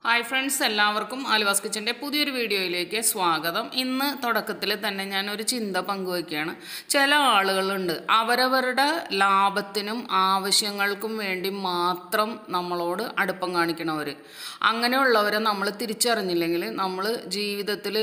hi friends എല്ലാവർക്കും ആലുവാസ് കിച്ചൻ്റെ പുതിയൊരു വീഡിയോയിലേക്ക് സ്വാഗതം ഇന്ന് തുടക്കത്തിൽ തന്നെ ഞാനൊരു ചിന്ത പങ്കുവയ്ക്കുകയാണ് ചില ആളുകളുണ്ട് അവരവരുടെ ലാഭത്തിനും ആവശ്യങ്ങൾക്കും വേണ്ടി മാത്രം നമ്മളോട് അടുപ്പം കാണിക്കണവർ അങ്ങനെയുള്ളവരെ നമ്മൾ തിരിച്ചറിഞ്ഞില്ലെങ്കിൽ നമ്മൾ ജീവിതത്തിൽ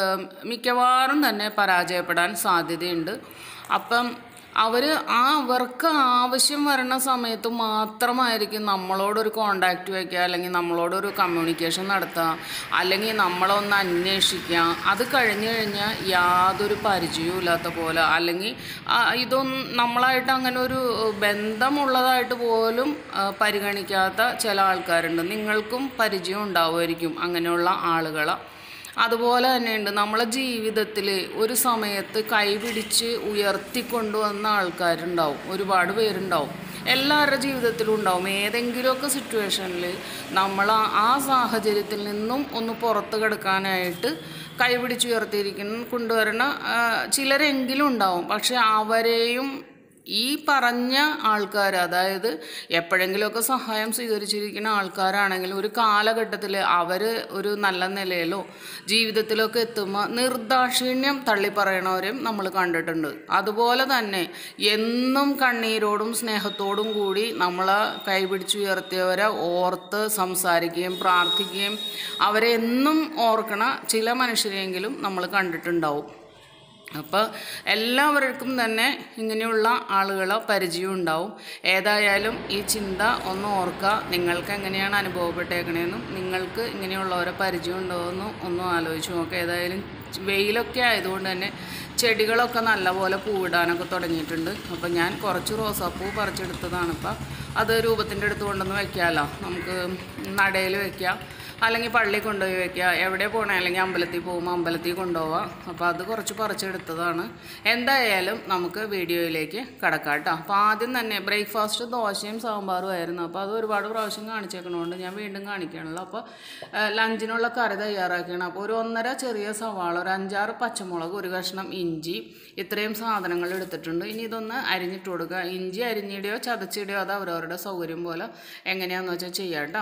മിക്കവാറും തന്നെ പരാജയപ്പെടാൻ സാധ്യതയുണ്ട് അപ്പം അവർ ആ അവർക്ക് ആവശ്യം വരുന്ന സമയത്ത് മാത്രമായിരിക്കും നമ്മളോടൊരു കോണ്ടാക്റ്റ് വയ്ക്കുക അല്ലെങ്കിൽ നമ്മളോടൊരു കമ്മ്യൂണിക്കേഷൻ നടത്തുക അല്ലെങ്കിൽ നമ്മളൊന്ന് അന്വേഷിക്കുക അത് കഴിഞ്ഞ് കഴിഞ്ഞാൽ യാതൊരു പരിചയവും ഇല്ലാത്ത പോലെ അല്ലെങ്കിൽ ആ, ഇതൊന്നും നമ്മളായിട്ട് അങ്ങനെ ഒരു ബന്ധമുള്ളതായിട്ട് പോലും ആ, പരിഗണിക്കാത്ത ചില ആൾക്കാരുണ്ട് നിങ്ങൾക്കും പരിചയം ഉണ്ടാവുമായിരിക്കും അങ്ങനെയുള്ള ആളുകളെ അതുപോലെ തന്നെയുണ്ട് നമ്മളെ ജീവിതത്തിൽ ഒരു സമയത്ത് കൈപിടിച്ച് ഉയർത്തിക്കൊണ്ടുവന്ന ആൾക്കാരുണ്ടാവും ഒരുപാട് പേരുണ്ടാവും എല്ലാവരുടെ ജീവിതത്തിലും ഉണ്ടാവും ഏതെങ്കിലുമൊക്കെ സിറ്റുവേഷനിൽ നമ്മൾ ആ- ആ സാഹചര്യത്തിൽ നിന്നും ഒന്ന് പുറത്ത് കിടക്കാനായിട്ട് കൈപിടിച്ച് ഉയർത്തിയിരിക്കുന്ന കൊണ്ടുവരുന്ന ആ, ചിലരെങ്കിലും ഉണ്ടാവും പക്ഷെ അവരെയും ഈ പറഞ്ഞ ആൾക്കാർ അതായത് എപ്പോഴെങ്കിലുമൊക്കെ സഹായം സ്വീകരിച്ചിരിക്കുന്ന ആൾക്കാരാണെങ്കിൽ ഒരു കാലഘട്ടത്തിൽ അവർ ഒരു നല്ല നിലയിലോ ജീവിതത്തിലൊക്കെ എത്തുമ്പോൾ നിർദാക്ഷിണ്യം തള്ളി പറയണവരെയും നമ്മൾ കണ്ടിട്ടുണ്ട് അതുപോലെ തന്നെ എന്നും കണ്ണീരോടും സ്നേഹത്തോടും കൂടി നമ്മളെ കൈപിടിച്ചുയർത്തിയവരെ ഓർത്ത് സംസാരിക്കുകയും പ്രാർത്ഥിക്കുകയും അവരെ എന്നും ഓർക്കണ ചില മനുഷ്യരെയെങ്കിലും നമ്മൾ കണ്ടിട്ടുണ്ടാവും അപ്പോൾ എല്ലാവർക്കും തന്നെ ഇങ്ങനെയുള്ള ആളുകളെ പരിചയം ഉണ്ടാവും ഏതായാലും ഈ ചിന്ത ഒന്ന് ഓർക്കുക നിങ്ങൾക്ക് എങ്ങനെയാണ് അനുഭവപ്പെട്ടേക്കണേന്നും നിങ്ങൾക്ക് ഇങ്ങനെയുള്ളവരെ പരിചയം ഉണ്ടോയെന്നും ഒന്ന് ആലോചിച്ച് നോക്കുക ഏതായാലും വെയിലൊക്കെ ആയതുകൊണ്ട് തന്നെ ചെടികളൊക്കെ നല്ലപോലെ പൂവിടാനൊക്കെ തുടങ്ങിയിട്ടുണ്ട് അപ്പോൾ ഞാൻ കുറച്ച് റോസാപ്പൂ പറിച്ചെടുത്തതാണ് ഇപ്പം അത് രൂപത്തിൻ്റെ അടുത്ത് കൊണ്ടുവന്ന് വെക്കാമല്ലോ നമുക്ക് നടയിൽ വെക്കാം അല്ലെങ്കിൽ പള്ളി കൊണ്ടുപോയി വെക്കുക എവിടെ പോകണേ അല്ലെങ്കിൽ അമ്പലത്തിൽ പോകുമ്പോൾ അമ്പലത്തിൽ കൊണ്ടുപോവാം അപ്പോൾ അത് കുറച്ച് പറിച്ചെടുത്തതാണ് എന്തായാലും നമുക്ക് വീഡിയോയിലേക്ക് കടക്കാം കേട്ടോ അപ്പോൾ ആദ്യം തന്നെ ബ്രേക്ക്ഫാസ്റ്റ് ദോശയും സാമ്പാറും ആയിരുന്നു അപ്പോൾ അത് ഒരുപാട് പ്രാവശ്യം കാണിച്ചേക്കണോണ്ട് ഞാൻ വീണ്ടും കാണിക്കണല്ലോ അപ്പോൾ ലഞ്ചിനുള്ള കറി തയ്യാറാക്കിയാണ് അപ്പോൾ ഒരു ഒന്നര ചെറിയ സവാള ഒരു അഞ്ചാറ് പച്ചമുളക് ഒരു കഷ്ണം ഇഞ്ചി ഇത്രയും സാധനങ്ങൾ എടുത്തിട്ടുണ്ട് ഇനി ഇതൊന്ന് അരിഞ്ഞിട്ട് കൊടുക്കുക ഇഞ്ചി അരിഞ്ഞിടുകയോ ചതച്ചിടുകയോ അത് അവരവരുടെ സൗകര്യം പോലെ എങ്ങനെയാണെന്ന് വെച്ചാൽ ചെയ്യാം കേട്ടോ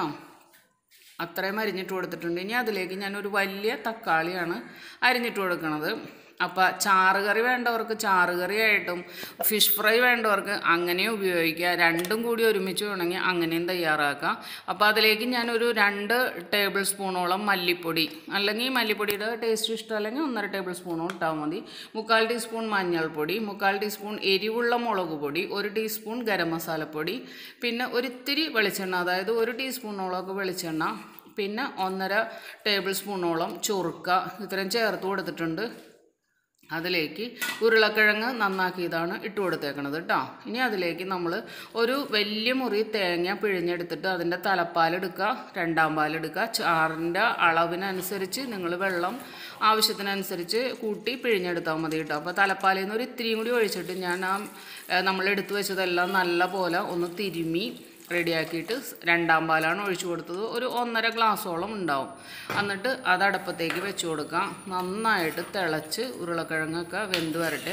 അത്രയും അരിഞ്ഞിട്ട് കൊടുത്തിട്ടുണ്ട് ഇനി അതിലേക്ക് ഞാനൊരു വലിയ തക്കാളിയാണ് അരിഞ്ഞിട്ട് കൊടുക്കുന്നത് അപ്പോൾ ചാറുകറി വേണ്ടവർക്ക് ചാറുകറിയായിട്ടും ഫിഷ് ഫ്രൈ വേണ്ടവർക്ക് അങ്ങനെയും ഉപയോഗിക്കുക രണ്ടും കൂടി ഒരുമിച്ച് വേണമെങ്കിൽ അങ്ങനെയും തയ്യാറാക്കാം അപ്പോൾ അതിലേക്ക് ഞാനൊരു രണ്ട് ടേബിൾ സ്പൂണോളം മല്ലിപ്പൊടി അല്ലെങ്കിൽ മല്ലിപ്പൊടിയുടെ ടേസ്റ്റ് ഇഷ്ടമല്ലെങ്കിൽ ഒന്നര ടേബിൾ സ്പൂണോ ഇട്ടാൽ മതി മുക്കാൽ ടീസ്പൂൺ മഞ്ഞൾപ്പൊടി മുക്കാൽ ടീസ്പൂൺ എരിവുള്ള മുളക് പൊടി ഒരു ടീസ്പൂൺ ഗരം മസാലപ്പൊടി പിന്നെ ഒരിത്തിരി വെളിച്ചെണ്ണ അതായത് ഒരു ടീസ്പൂണോളമൊക്കെ വെളിച്ചെണ്ണ പിന്നെ ഒന്നര ടേബിൾ സ്പൂണോളം ചൊറുക്ക ഇത്രയും ചേർത്ത് കൊടുത്തിട്ടുണ്ട് അതിലേക്ക് ഉരുളക്കിഴങ്ങ് നന്നാക്കിയതാണ് ഇട്ട് കൊടുത്തേക്കണത് കേട്ടോ ഇനി അതിലേക്ക് നമ്മൾ ഒരു വലിയ മുറി തേങ്ങ പിഴിഞ്ഞെടുത്തിട്ട് അതിൻ്റെ തലപ്പാലെടുക്കുക രണ്ടാം പാലെടുക്കുക ചാറിൻ്റെ അളവിനനുസരിച്ച് നിങ്ങൾ വെള്ളം ആവശ്യത്തിനനുസരിച്ച് കൂട്ടി പിഴിഞ്ഞെടുത്താൽ മതി കേട്ടോ അപ്പോൾ തലപ്പാലിൽ നിന്ന് ഒരു ഇത്തിരിയും കൂടി ഒഴിച്ചിട്ട് ഞാൻ ആ ഏ, നമ്മൾ എടുത്തു വെച്ചതെല്ലാം നല്ല പോലെ ഒന്ന് തിരുമ്മി റെഡിയാക്കിയിട്ട് രണ്ടാം പാലാണ് ഒഴിച്ചു കൊടുത്തത് ഒരു ഒന്നര ഗ്ലാസ്സോളം ഉണ്ടാവും എന്നിട്ട് അത് അടുപ്പത്തേക്ക് വെച്ച് കൊടുക്കാം നന്നായിട്ട് തിളച്ച് ഉരുളക്കിഴങ്ങൊക്കെ വെന്ത് വരട്ടെ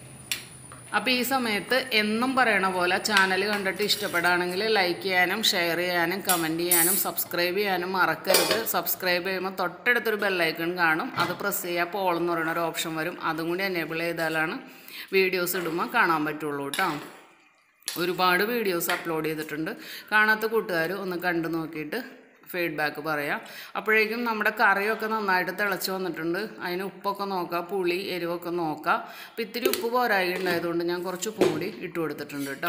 അപ്പോൾ ഈ സമയത്ത് എന്നും പറയണ പോലെ ചാനൽ കണ്ടിട്ട് ഇഷ്ടപ്പെടുകയാണെങ്കിൽ ലൈക്ക് ചെയ്യാനും ഷെയർ ചെയ്യാനും കമൻറ്റ് ചെയ്യാനും സബ്സ്ക്രൈബ് ചെയ്യാനും മറക്കരുത് സബ്സ്ക്രൈബ് ചെയ്യുമ്പോൾ തൊട്ടടുത്തൊരു ബെല്ലൈക്കൺ കാണും അത് പ്രസ് ചെയ്യുക പോൾ എന്ന് പറയുന്ന ഒരു ഓപ്ഷൻ വരും അതും കൂടി എനേബിൾ ചെയ്താലാണ് വീഡിയോസ് ഇടുമ്പോൾ കാണാൻ പറ്റുള്ളൂ കേട്ടോ ഒരുപാട് വീഡിയോസ് അപ്ലോഡ് ചെയ്തിട്ടുണ്ട് കാണാത്ത കൂട്ടുകാർ ഒന്ന് കണ്ടു നോക്കിയിട്ട് ഫീഡ്ബാക്ക് പറയാം അപ്പോഴേക്കും നമ്മുടെ കറിയൊക്കെ നന്നായിട്ട് തിളച്ച് വന്നിട്ടുണ്ട് അതിന് ഉപ്പൊക്കെ നോക്കുക പുളി എരിവൊക്കെ നോക്കുക അപ്പം ഇത്തിരി ഉപ്പ് പോരായി ഉണ്ടായതുകൊണ്ട് ഞാൻ കുറച്ച് ഉപ്പും കൂടി ഇട്ട് കൊടുത്തിട്ടുണ്ട് കേട്ടോ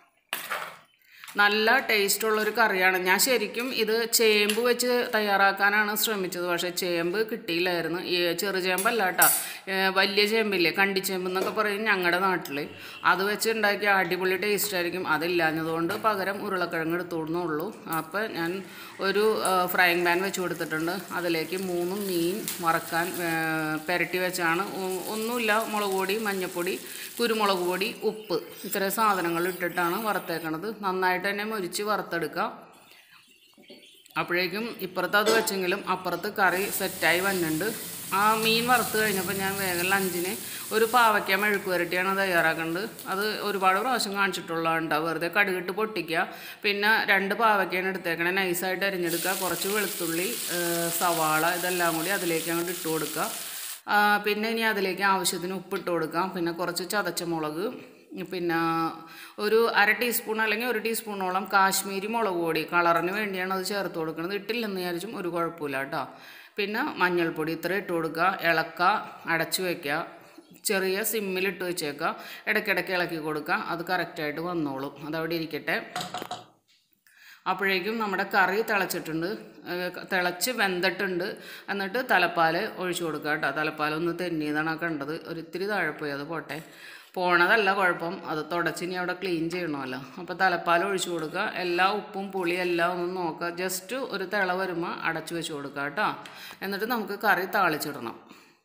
നല്ല ടേസ്റ്റുള്ളൊരു കറിയാണ് ഞാൻ ശരിക്കും ഇത് ചേമ്പ് വെച്ച് തയ്യാറാക്കാനാണ് ശ്രമിച്ചത് പക്ഷേ ചേമ്പ് കിട്ടിയില്ലായിരുന്നു ഈ ചെറുചേമ്പല്ല കേട്ടോ വലിയ ചേമ്പില്ലേ കണ്ടിച്ചേമ്പ് എന്നൊക്കെ പറയും ഞങ്ങളുടെ നാട്ടിൽ അത് വെച്ച് ഉണ്ടാക്കിയ അടിപൊളി ടേസ്റ്റ് ആയിരിക്കും അതില്ലാഞ്ഞതുകൊണ്ട് പകരം ഉരുളക്കിഴങ്ങ് എടുത്തോടുന്നുള്ളൂ അപ്പോൾ ഞാൻ ഒരു ഫ്രൈങ് പാൻ വെച്ച് കൊടുത്തിട്ടുണ്ട് അതിലേക്ക് മൂന്ന് മീൻ വറക്കാൻ ആ, പുരട്ടി വെച്ചാണ് ഒ- ഒന്നുമില്ല മുളക് പൊടി മഞ്ഞൾപ്പൊടി കുരുമുളക് പൊടി ഉപ്പ് ഇത്രയും സാധനങ്ങൾ ഇട്ടിട്ടാണ് വറുത്തേക്കണത് നന്നായിട്ട് തന്നെ മൊരിച്ച് വറുത്തെടുക്കുക അപ്പോഴേക്കും ഇപ്പുറത്ത് അത് വെച്ചെങ്കിലും അപ്പുറത്ത് കറി സെറ്റായി വന്നിട്ടുണ്ട് ആ മീൻ വറുത്ത് കഴിഞ്ഞപ്പോൾ ഞാൻ വേഗം ലഞ്ചിന് ഒരു പാവയ്ക്ക മെഴുക്ക് വരട്ടിയാണ് തയ്യാറാക്കുന്നത് അത് ഒരുപാട് പ്രാവശ്യം കാണിച്ചിട്ടുള്ളതാണ് വെറുതെ കടുകിട്ട് പൊട്ടിക്കുക പിന്നെ രണ്ട് പാവയ്ക്കാണ് എടുത്തേക്കണേ നൈസായിട്ട് അരിഞ്ഞെടുക്കുക കുറച്ച് വെളുത്തുള്ളി ഏഹ് സവാള ഇതെല്ലാം കൂടി അതിലേക്ക് അങ്ങോട്ട് ഇട്ട് കൊടുക്കുക ആ, പിന്നെ ഇനി അതിലേക്ക് ആവശ്യത്തിന് ഉപ്പിട്ട് കൊടുക്കാം പിന്നെ കുറച്ച് ചതച്ച മുളക് പിന്നെ ഒരു അര ടീസ്പൂൺ അല്ലെങ്കിൽ ഒരു ടീസ്പൂണോളം കാശ്മീരി മുളക് പൊടി കളറിന് വേണ്ടിയാണ് അത് ചേർത്ത് കൊടുക്കുന്നത് ഇട്ടില്ലെന്ന് വിചാരിച്ചും ഒരു കുഴപ്പമില്ല കേട്ടോ പിന്നെ മഞ്ഞൾപ്പൊടി ഇത്ര ഇട്ട് കൊടുക്കുക ഇളക്കുക അടച്ചു വയ്ക്കുക ചെറിയ സിമ്മിലിട്ട് വെച്ചേക്കുക ഇടയ്ക്കിടയ്ക്ക് ഇളക്കി കൊടുക്കുക അത് കറക്റ്റായിട്ട് വന്നോളും അതവിടെ ഇരിക്കട്ടെ അപ്പോഴേക്കും നമ്മുടെ കറി തിളച്ചിട്ടുണ്ട് ഏഹ് തിളച്ച് വെന്തിട്ടുണ്ട് എന്നിട്ട് തലപ്പാൽ ഒഴിച്ചു കൊടുക്കുക കേട്ടോ തലപ്പാൽ ഒന്ന് തെന്നിയതാണ് ആ കണ്ടത് ഒരിത്തിരി താഴെ പോയി അത് പോട്ടെ പോണതല്ല കുഴപ്പം അത് തുടച്ചിനി അവിടെ ക്ലീൻ ചെയ്യണമല്ലോ അപ്പോൾ തലപ്പാൽ ഒഴിച്ചു കൊടുക്കുക എല്ലാ ഉപ്പും പുളിയും എല്ലാം ഒന്ന് നോക്കുക ജസ്റ്റ് ഒരു തിള വരുമ്പോൾ അടച്ചു വെച്ച് കൊടുക്കുക കേട്ടോ എന്നിട്ട് നമുക്ക് കറി താളിച്ചിടണം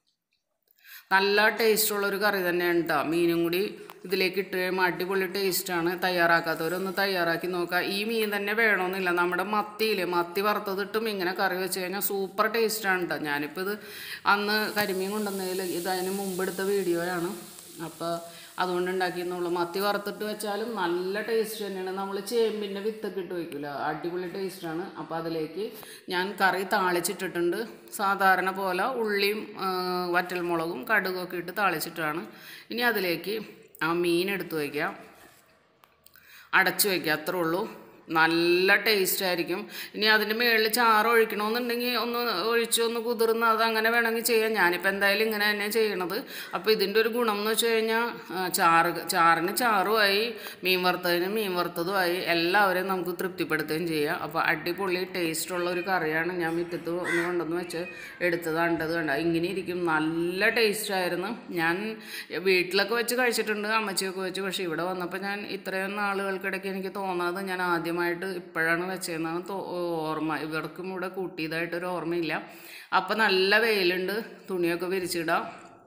നല്ല ടേസ്റ്റുള്ള ഒരു കറി തന്നെയാണ് കേട്ടോ മീനും കൂടി ഇതിലേക്ക് ഇട്ട് കഴിയുമ്പോൾ അടിപൊളി ടേസ്റ്റാണ് തയ്യാറാക്കാത്തവരൊന്ന് തയ്യാറാക്കി നോക്കുക ഈ മീൻ തന്നെ വേണമെന്നില്ല നമ്മുടെ മത്തിയില്ലേ മത്തി വറുത്തതിട്ടും ഇങ്ങനെ കറി വെച്ച് കഴിഞ്ഞാൽ സൂപ്പർ ടേസ്റ്റാണ് കേട്ടോ ഞാനിപ്പോൾ ഇത് അന്ന് കരിമീൻ കൊണ്ടുവന്നതിൽ ഇത് അതിന് മുമ്പ് എടുത്ത വീഡിയോയാണ് അപ്പോൾ അതുകൊണ്ട് ഉണ്ടാക്കിയെന്നുള്ളൂ മത്തി വറുത്തിട്ട് വെച്ചാലും നല്ല ടേസ്റ്റ് തന്നെയാണ് നമ്മൾ ചേമ്പിൻ്റെ വിത്തൊക്കെ ഇട്ട് വയ്ക്കില്ല അടിപൊളി ടേസ്റ്റാണ് അപ്പോൾ അതിലേക്ക് ഞാൻ കറി താളിച്ചിട്ടിട്ടുണ്ട് സാധാരണ പോലെ ഉള്ളിയും ആ, വറ്റൽമുളകും കടുകൊക്കെ ഇട്ട് താളിച്ചിട്ടാണ് ഇനി അതിലേക്ക് ആ മീൻ എടുത്ത് വയ്ക്കാം അടച്ചു വയ്ക്കുക അത്രേ ഉള്ളൂ നല്ല ടേസ്റ്റ് ആയിരിക്കും ഇനി അതിൻ്റെ മുകളിൽ ചാറ് ഒഴിക്കണമെന്നുണ്ടെങ്കിൽ ഒന്ന് ഒഴിച്ച് ഒന്ന് കുതിർന്ന് അത് അങ്ങനെ വേണമെങ്കിൽ ചെയ്യാം ഞാനിപ്പോൾ എന്തായാലും ഇങ്ങനെ തന്നെ ചെയ്യണത് അപ്പോൾ ഇതിൻ്റെ ഒരു ഗുണം എന്ന് വെച്ച് കഴിഞ്ഞാൽ ആ, ചാറ് ചാറിന് ചാറുമായി മീൻ വറുത്തതിന് മീൻ വറുത്തതുമായി എല്ലാവരെയും നമുക്ക് തൃപ്തിപ്പെടുത്തുകയും ചെയ്യാം അപ്പോൾ അടിപൊളി ടേസ്റ്റുള്ള ഒരു കറിയാണ് ഞാൻ മുറ്റത്ത് ഒന്ന് കൊണ്ടുവന്ന് വെച്ച് എടുത്തത് കണ്ടത് കണ്ട ഇങ്ങനെ ഇരിക്കും നല്ല ടേസ്റ്റായിരുന്നു ഞാൻ വീട്ടിലൊക്കെ വെച്ച് കഴിച്ചിട്ടുണ്ട് അമ്മച്ചിയൊക്കെ വെച്ച് പക്ഷേ ഇവിടെ വന്നപ്പോൾ ഞാൻ ഇത്രയും നാളുകൾക്കിടയ്ക്ക് എനിക്ക് തോന്നാതെ ഞാൻ ആദ്യമായിട്ട് ഇപ്പോഴാണ് വെച്ചതെന്നാണ് തോ ഓർമ്മ ഇവർക്കും ഇവിടെ കൂട്ടിയതായിട്ടൊരു ഓർമ്മയില്ല അപ്പം നല്ല വെയിലുണ്ട് തുണിയൊക്കെ വിരിച്ചിടാം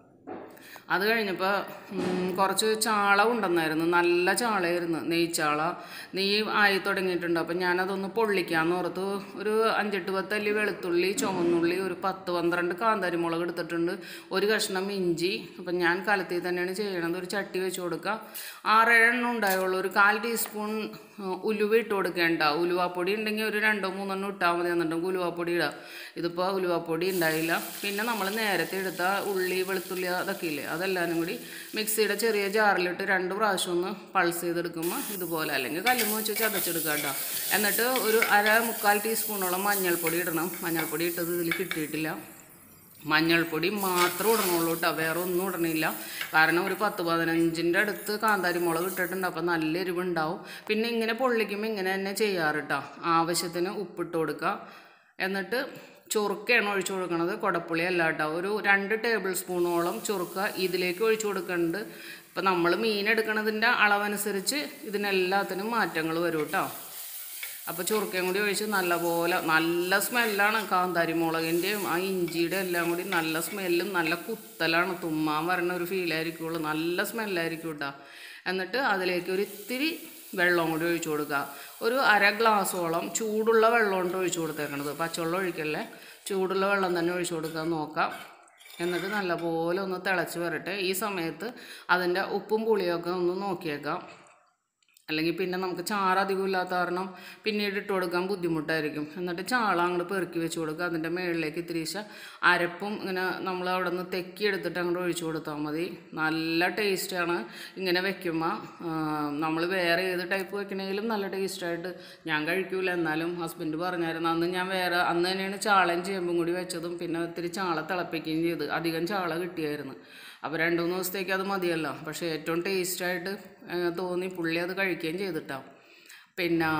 അത് കഴിഞ്ഞപ്പോൾ കുറച്ച് ചാള കൊണ്ടുവന്നായിരുന്നു നല്ല ചാളയായിരുന്നു നെയ്ച്ചാള നെയ്യ് ആയി തുടങ്ങിയിട്ടുണ്ട് അപ്പം ഞാനതൊന്ന് പൊള്ളിക്കാമെന്ന് ഓർത്ത് ഒരു അഞ്ചെട്ട് പത്തല്ലി വെളുത്തുള്ളി ചുവന്നുള്ളി ഒരു പത്ത് പന്ത്രണ്ട് കാന്താരി മുളക് എടുത്തിട്ടുണ്ട് ഒരു കഷ്ണം ഇഞ്ചി അപ്പം ഞാൻ കലത്തിൽ തന്നെയാണ് ചെയ്യണത് ഒരു ചട്ടി വെച്ച് കൊടുക്കുക ആറേഴെണ്ണം ഉണ്ടായുള്ളൂ ഒരു കാൽ ടീസ്പൂൺ ഉം, ഉലുവ ഇട്ട് കൊടുക്കേണ്ട ഉലുവാപ്പൊടി ഉണ്ടെങ്കിൽ ഒരു രണ്ടോ മൂന്നെണ്ണം ഇട്ടാൽ മതി എന്നിട്ടും ഉലുവാപ്പൊടി ഇടുക ഇതിപ്പോൾ ഉലുവാപ്പൊടി ഉണ്ടായില്ല പിന്നെ നമ്മൾ നേരത്തെ എടുത്ത ഉള്ളി വെളുത്തുള്ളി അതൊക്കെ ഇല്ലേ അതെല്ലാനും കൂടി മിക്സിയുടെ ചെറിയ ജാറിലിട്ട് രണ്ട് പ്രാവശ്യം ഒന്ന് പൾസ് ചെയ്തെടുക്കുമ്പോൾ ഇതുപോലെ അല്ലെങ്കിൽ കല്ലുമ്മ വെച്ച് ചതച്ചെടുക്കുക കേട്ടോ എന്നിട്ട് ഒരു അര മുക്കാൽ ടീസ്പൂണോളം മഞ്ഞൾപ്പൊടി ഇടണം മഞ്ഞൾപ്പൊടി ഇട്ടത് ഇതിൽ കിട്ടിയിട്ടില്ല മഞ്ഞൾപ്പൊടി മാത്രം ഇടണുള്ളൂ കേട്ടോ വേറെ ഒന്നും ഇടണില്ല കാരണം ഒരു പത്ത് പതിനഞ്ചിൻ്റെ അടുത്ത് കാന്താരി മുളക് ഇട്ടിട്ടുണ്ട് അപ്പോൾ നല്ല എരിവുണ്ടാവും പിന്നെ ഇങ്ങനെ പൊള്ളിക്കുമ്പോൾ ഇങ്ങനെ തന്നെ ചെയ്യാറ് കേട്ടോ ആവശ്യത്തിന് ഉപ്പിട്ട് കൊടുക്കുക എന്നിട്ട് ചുറുക്കയാണ് ഒഴിച്ചു കൊടുക്കുന്നത് കുടപ്പുളി അല്ല കേട്ടോ ഒരു രണ്ട് ടേബിൾ സ്പൂണോളം ചുറുക്ക ഇതിലേക്ക് ഒഴിച്ചു കൊടുക്കുന്നുണ്ട് ഇപ്പം നമ്മൾ മീൻ എടുക്കണതിൻ്റെ അളവനുസരിച്ച് ഇതിനെല്ലാത്തിനും മാറ്റങ്ങൾ വരും കേട്ടോ അപ്പോൾ ചുറുക്കയും കൂടി ഒഴിച്ച് നല്ലപോലെ നല്ല സ്മെല്ലാണ് കാന്താരി മുളകിൻ്റെയും ആ ഇഞ്ചിയുടെ എല്ലാം കൂടി നല്ല സ്മെല്ലും നല്ല കുത്തലാണ് തുമ്മാൻ വരണ ഒരു ഫീലായിരിക്കുള്ളൂ നല്ല സ്മെല്ലായിരിക്കും കേട്ടോ എന്നിട്ട് അതിലേക്ക് ഒരു ഇത്തിരി വെള്ളം കൂടി ഒഴിച്ചു കൊടുക്കുക ഒരു അര ഗ്ലാസ്സോളം ചൂടുള്ള വെള്ളം കൊണ്ട് ഒഴിച്ചു കൊടുത്തേക്കണത് പച്ചവെള്ളം ഒഴിക്കല്ലേ ചൂടുള്ള വെള്ളം തന്നെ ഒഴിച്ചു കൊടുക്കാൻ നോക്കാം എന്നിട്ട് നല്ലപോലെ ഒന്ന് തിളച്ച് വരട്ടെ ഈ സമയത്ത് അതിൻ്റെ ഉപ്പും പുളിയൊക്കെ ഒന്ന് നോക്കിയേക്കാം അല്ലെങ്കിൽ പിന്നെ നമുക്ക് ചാറ് അധികം ഇല്ലാത്ത കാരണം പിന്നീട് ഇട്ട് കൊടുക്കാൻ ബുദ്ധിമുട്ടായിരിക്കും എന്നിട്ട് ചാള അങ്ങോട്ട് പെറുക്കി വെച്ച് കൊടുക്കുക അതിൻ്റെ മുകളിലേക്ക് ഇത്തിരീശ അരപ്പും ഇങ്ങനെ നമ്മൾ അവിടെ നിന്ന് തെക്കി എടുത്തിട്ട് അങ്ങോട്ട് ഒഴിച്ചു കൊടുത്താൽ മതി നല്ല ടേസ്റ്റാണ് ഇങ്ങനെ വെക്കുമ്പോൾ നമ്മൾ വേറെ ഏത് ടൈപ്പ് വെക്കണമെങ്കിലും നല്ല ടേസ്റ്റായിട്ട് ഞാൻ കഴിക്കൂല എന്നാലും ഹസ്ബൻഡ് പറഞ്ഞായിരുന്നു അന്ന് ഞാൻ വേറെ അന്ന് തന്നെയാണ് ചാളയും ചേമ്പും കൂടി വെച്ചതും പിന്നെ ഇത്തിരി ചാള തിളപ്പിക്കുകയും ചെയ്ത് അധികം ചാള കിട്ടിയായിരുന്നു അപ്പോൾ രണ്ട് മൂന്ന് ദിവസത്തേക്ക് അത് മതിയല്ലോ പക്ഷേ ഏറ്റവും ടേസ്റ്റായിട്ട് തോന്നി പുള്ളി അത് കഴിക്കുകയും ചെയ്തിട്ടാണ് പിന്നെ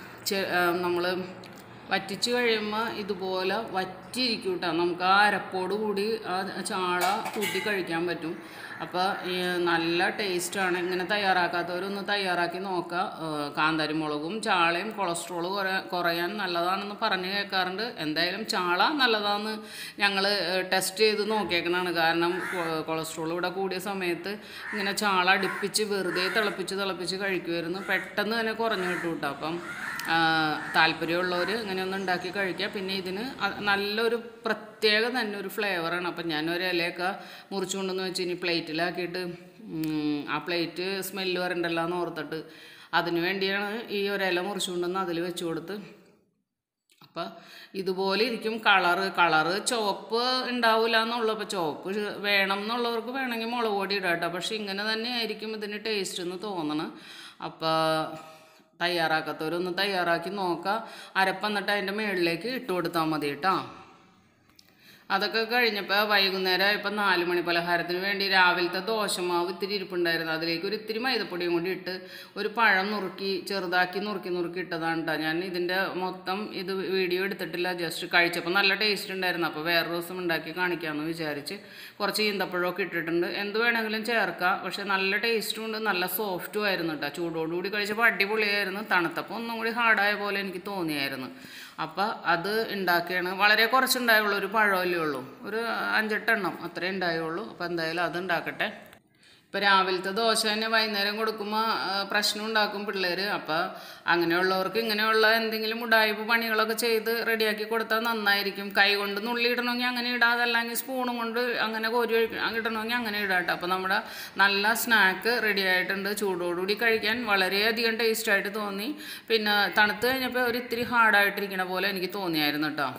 നമ്മൾ വറ്റിച്ച് കഴിയുമ്പോൾ ഇതുപോലെ വറ്റിയിരിക്കും കേട്ടോ നമുക്ക് ആ അരപ്പോട് കൂടി ആ ചാള കൂട്ടി കഴിക്കാൻ പറ്റും അപ്പോൾ ഈ നല്ല ടേസ്റ്റാണ് ഇങ്ങനെ തയ്യാറാക്കാത്തവരൊന്ന് തയ്യാറാക്കി നോക്കുക ഏഹ് കാന്താരി മുളകും ചാളയും കൊളസ്ട്രോൾ കുറ കുറയാൻ നല്ലതാണെന്ന് പറഞ്ഞ് കേൾക്കാറുണ്ട് എന്തായാലും ചാള നല്ലതാണെന്ന് ഞങ്ങൾ ടെസ്റ്റ് ചെയ്ത് നോക്കിയേക്കണതാണ് കാരണം കൊ- കൊളസ്ട്രോൾ ഇവിടെ കൂടിയ സമയത്ത് ഇങ്ങനെ ചാള അടുപ്പിച്ച് വെറുതെ തിളപ്പിച്ച് തിളപ്പിച്ച് കഴിക്കുമായിരുന്നു പെട്ടെന്ന് തന്നെ കുറഞ്ഞു കിട്ടും കേട്ടോ അപ്പം ആ, താല്പര്യമുള്ളവർ ഇങ്ങനെ ഒന്ന് ഉണ്ടാക്കി കഴിക്കുക പിന്നെ ഇതിന് അ- നല്ലൊരു പ്രത്യേക തന്നെ ഒരു ഫ്ലേവറാണ് അപ്പം ഞാൻ ഒരു ഇലയൊക്കെ മുറിച്ചു കൊണ്ടെന്ന് വെച്ച് ഇനി പ്ലേറ്റിലാക്കിയിട്ട് ഉം, ആ പ്ലേറ്റ് സ്മെല്ല് വരണ്ടല്ലോ എന്ന് ഓർത്തിട്ട് അതിന് വേണ്ടിയാണ് ഈ ഒരു ഇല മുറിച്ചു കൊണ്ടുവന്ന് അതിൽ വെച്ച് കൊടുത്ത് അപ്പം ഇതുപോലെ ഇരിക്കും കളറ് കളറ് ചുവപ്പ് ഉണ്ടാവില്ല എന്നുള്ളൂ അപ്പോൾ ചുവപ്പ് ഷ് വേണം എന്നുള്ളവർക്ക് വേണമെങ്കിൽ മുളക് പൊടി ഇടാം കേട്ടോ പക്ഷെ ഇങ്ങനെ തന്നെ ആയിരിക്കും ഇതിന് ടേസ്റ്റ് എന്ന് തോന്നണം അപ്പോൾ തയ്യാറാക്കാത്തവരൊന്ന് തയ്യാറാക്കി നോക്കുക അരപ്പ് എന്നിട്ട് അതിൻ്റെ മുകളിലേക്ക് ഇട്ട് കൊടുത്താൽ മതി കേട്ടോ അതൊക്കെ കഴിഞ്ഞപ്പോൾ വൈകുന്നേരം ഇപ്പം നാല് മണി പലഹാരത്തിന് വേണ്ടി രാവിലത്തെ ദോശമാവ് ഇത്തിരി ഇരിപ്പുണ്ടായിരുന്നു അതിലേക്ക് ഒരു ഇത്തിരി മൈദപ്പൊടിയും കൂടി ഇട്ട് ഒരു പഴം നുറുക്കി ചെറുതാക്കി നുറുക്കി നുറുക്കി ഇട്ടതാണ് കേട്ടോ ഞാൻ ഇതിൻ്റെ മൊത്തം ഇത് വീഡിയോ എടുത്തിട്ടില്ല ജസ്റ്റ് കഴിച്ചപ്പോൾ നല്ല ടേസ്റ്റ് ഉണ്ടായിരുന്നു അപ്പോൾ വേറെ ദിവസം ഉണ്ടാക്കി കാണിക്കാമെന്ന് വിചാരിച്ച് കുറച്ച് ഈന്തപ്പഴമൊക്കെ ഇട്ടിട്ടുണ്ട് എന്ത് വേണമെങ്കിലും ചേർക്കാം പക്ഷെ നല്ല ടേസ്റ്റും ഉണ്ട് നല്ല സോഫ്റ്റും ആയിരുന്നു കേട്ടോ ചൂടോടുകൂടി കഴിച്ചപ്പോൾ അടിപൊളിയായിരുന്നു തണുത്തപ്പോൾ ഒന്നും കൂടി ഹാർഡായ പോലെ എനിക്ക് തോന്നിയായിരുന്നു അപ്പോൾ അത് ഉണ്ടാക്കിയാണ് വളരെ കുറച്ചുണ്ടായുള്ളൂ ഒരു പഴമല്ലേ ഉള്ളൂ ഒരു അഞ്ചെട്ടെണ്ണം അത്രേ ഉണ്ടായുള്ളൂ അപ്പോൾ എന്തായാലും അത് ഉണ്ടാക്കട്ടെ ഇപ്പോൾ രാവിലത്തെ ദോശ തന്നെ വൈകുന്നേരം കൊടുക്കുമ്പോൾ പ്രശ്നം ഉണ്ടാക്കും പിള്ളേർ അപ്പോൾ അങ്ങനെയുള്ളവർക്ക് ഇങ്ങനെയുള്ള എന്തെങ്കിലും ഉടായ്പ പണികളൊക്കെ ചെയ്ത് റെഡിയാക്കി കൊടുത്താൽ നന്നായിരിക്കും കൈ കൊണ്ട് നുള്ളി ഇടണമെങ്കിൽ അങ്ങനെ ഇടാം അതല്ലെങ്കിൽ സ്പൂണും കൊണ്ട് അങ്ങനെ കോരി ഒഴി- ഇടണമെങ്കിൽ അങ്ങനെ ഇടാട്ടോ അപ്പോൾ നമ്മുടെ നല്ല സ്നാക്ക് റെഡി ആയിട്ടുണ്ട് ചൂടോടുകൂടി കഴിക്കാൻ വളരെയധികം ടേസ്റ്റായിട്ട് തോന്നി പിന്നെ തണുത്ത് കഴിഞ്ഞപ്പോൾ ഒരു ഇത്തിരി ഹാർഡായിട്ടിരിക്കണ പോലെ എനിക്ക് തോന്നിയായിരുന്നു കേട്ടോ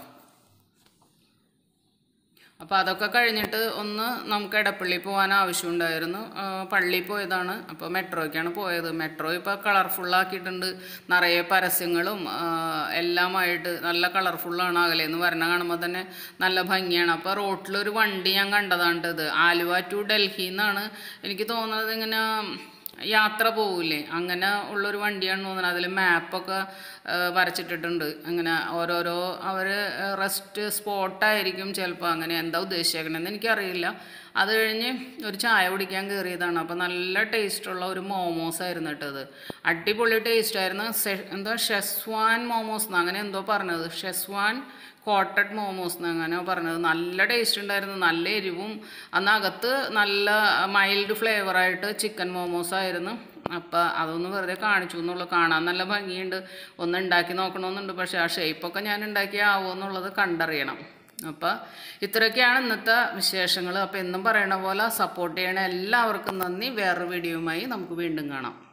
അപ്പോൾ അതൊക്കെ കഴിഞ്ഞിട്ട് ഒന്ന് നമുക്ക് എടപ്പള്ളി പോകാൻ ആവശ്യമുണ്ടായിരുന്നു ആ, പള്ളിയിൽ പോയതാണ് അപ്പോൾ മെട്രോയ്ക്കാണ് പോയത് മെട്രോ ഇപ്പോൾ കളർഫുള്ളാക്കിയിട്ടുണ്ട് നിറയെ പരസ്യങ്ങളും ആ, എല്ലാമായിട്ട് നല്ല കളർഫുള്ളാണ് അകലേന്ന് വരണ കാണുമ്പോൾ തന്നെ നല്ല ഭംഗിയാണ് അപ്പോൾ റോട്ടിലൊരു വണ്ടി ഞാൻ കണ്ടതാണ് ഇത് ആലുവ ടു ഡൽഹി എന്നാണ് എനിക്ക് തോന്നുന്നത് ഇങ്ങനെ യാത്ര പോകില്ലേ അങ്ങനെ ഉള്ളൊരു വണ്ടിയാണ് തോന്നുന്നത് അതിൽ മാപ്പൊക്കെ വരച്ചിട്ടിട്ടുണ്ട് അങ്ങനെ ഓരോരോ അവർ റെസ്റ്റ് സ്പോട്ടായിരിക്കും ചിലപ്പോൾ അങ്ങനെ എന്താ ഉദ്ദേശിച്ചേക്കണമെന്ന് എനിക്കറിയില്ല അത് കഴിഞ്ഞ് ഒരു ചായ കുടിക്കാൻ കയറിയതാണ് അപ്പോൾ നല്ല ടേസ്റ്റുള്ള ഒരു മോമോസ് ആയിരുന്നു കേട്ടത് അടിപൊളി ടേസ്റ്റായിരുന്നു എന്താ ഷെസ്വാൻ മോമോസ് എന്ന് അങ്ങനെ എന്തോ പറഞ്ഞത് ഷെസ്വാൻ കോട്ടഡ് മോമോസ് എന്ന് അങ്ങനെ പറഞ്ഞത് നല്ല ടേസ്റ്റ് ഉണ്ടായിരുന്നു നല്ല എരിവും അന്നകത്ത് നല്ല മൈൽഡ് ഫ്ലേവറായിട്ട് ചിക്കൻ മോമോസ് ആയിരുന്നു അപ്പോൾ അതൊന്ന് വെറുതെ കാണിച്ചു എന്നുള്ളൂ കാണാൻ നല്ല ഭംഗിയുണ്ട് ഒന്ന് ഉണ്ടാക്കി നോക്കണമെന്നുണ്ട് പക്ഷേ ആ ഷേപ്പൊക്കെ ഞാൻ ഉണ്ടാക്കിയാവോ എന്നുള്ളത് കണ്ടറിയണം അപ്പോൾ ഇത്രയൊക്കെയാണ് ഇന്നത്തെ വിശേഷങ്ങൾ അപ്പോൾ എന്നും പറയണ പോലെ സപ്പോർട്ട് ചെയ്യണ എല്ലാവർക്കും നന്ദി വേറൊരു വീഡിയോയുമായി നമുക്ക് വീണ്ടും കാണാം